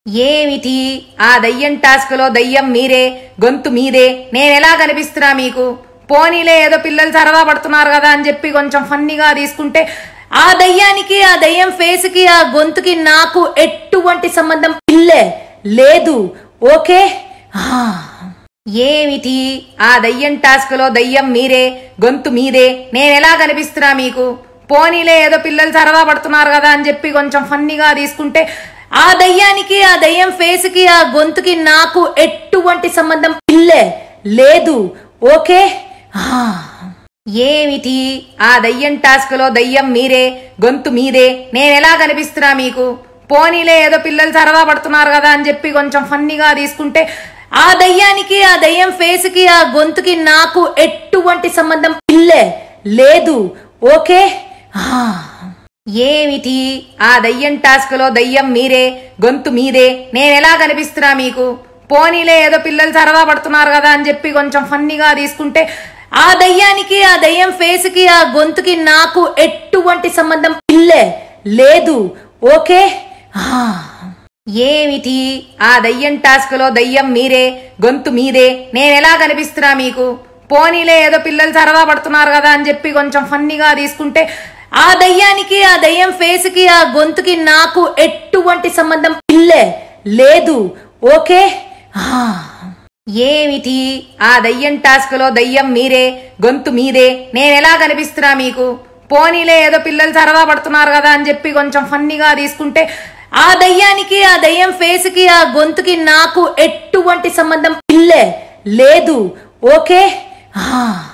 ఏమిటి ఆ దయ్యం టాస్క్ లో దయ్యం మీరే గొంతు మీదే నేనెలా కనిపిస్తున్నా మీకు పోనీలే ఏదో పిల్లలు సరదా పడుతున్నారు కదా అని చెప్పి కొంచెం ఫన్నీగా తీసుకుంటే ఆ దయ్యానికి ఆ దయ్యం ఫేస్ కి ఆ గొంతుకి నాకు ఎటువంటి సంబంధం ఇల్లే లేదు ఓకే ఆ. ఏమిటి ఆ దయ్యం టాస్క్ లో దయ్యం మీరే గొంతు మీదే నేనెలా కనిపిస్తున్నా మీకు పోనీలే ఏదో పిల్లలు సరదా పడుతున్నారు కదా అని చెప్పి కొంచెం ఫన్నీగా తీసుకుంటే ఆ దయ్యానికి ఆ దయ్యం ఫేస్ కి ఆ గొంతుకి నాకు ఎటువంటి సంబంధం ఇల్లే లేదు ఓకే ఆ. ఏమిటి ఆ దయ్యం టాస్క్ లో దయ్యం మీరే గొంతు మీదే నేనెలా కనిపిస్తున్నా మీకు పోనీలే ఏదో పిల్లలు సరదా పడుతున్నారు కదా అని చెప్పి కొంచెం ఫన్నీగా తీసుకుంటే ఆ దయ్యానికి ఆ దయ్యం ఫేస్ కి ఆ గొంతుకి నాకు ఎటువంటి సంబంధం ఇల్లే లేదు ఓకే ఆ. ఏమిటి ఆ దయ్యం టాస్క్ లో దయ్యం మీరే గొంతు మీదే నేనెలా కనిపిస్తున్నా మీకు పోనీలే ఏదో పిల్లలు సరదా పడుతున్నారు కదా అని చెప్పి కొంచెం ఫన్నీగా తీసుకుంటే ఆ దయ్యానికి ఆ దయ్యం ఫేస్ కి ఆ గొంతుకి నాకు ఎటువంటి సంబంధం ఇల్లే లేదు ఓకే ఆ. ఏమిటి ఆ దయ్యం టాస్క్ లో దయ్యం మీరే గొంతు మీదే నేనెలా కనిపిస్తున్నా మీకు పోనీలే ఏదో పిల్లలు సరదా పడుతున్నారు కదా అని చెప్పి కొంచెం ఫన్నీగా తీసుకుంటే ఆ దయ్యానికి ఆ దయ్యం ఫేస్ కి ఆ గొంతుకి నాకు ఎటువంటి సంబంధం ఇల్లే లేదు ఓకే ఆ. ఏమిటి ఆ దయ్యం టాస్క్ లో దయ్యం మీరే గొంతు మీదే నేనెలా కనిపిస్తున్నా మీకు పోనీలే ఏదో పిల్లలు సరదా పడుతున్నారు కదా అని చెప్పి కొంచెం ఫన్నీగా తీసుకుంటే ఆ దయ్యానికి ఆ దయ్యం ఫేస్ కి ఆ గొంతుకి నాకు ఎటువంటి సంబంధం ఇల్లే లేదు ఓకే ఆ